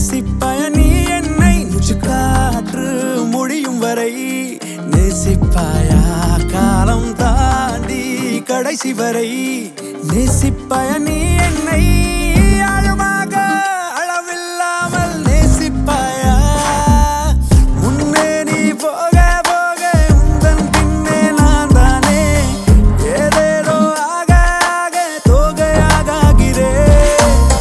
நேசிப்பாய நீ என்னை நுச்சு காற்று முடியும் வரை நேசிப்பாயா காலம் தாண்டி கடைசி வரை நேசிப்பாய நீ என்னை ஆழமாக அளவில்லாமல் நேசிப்பாயா முன்னே நீ போக போக உந்தன் பின்னே நான் தானே ஏதேதோ ஆக ஆக தோகையாகிறேன்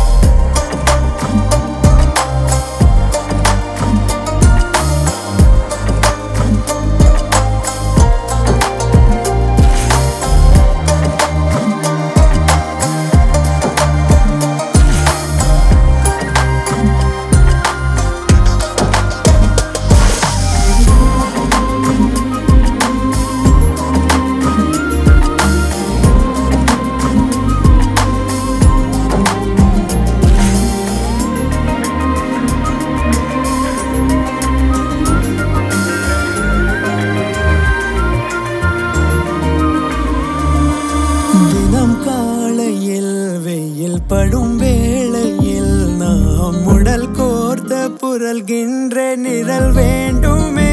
தினம் காலையில் வெயில் படும் வேளையில் நாம் உடல் கோர்த்த புரள்கின்ற நிழல் வேண்டுமே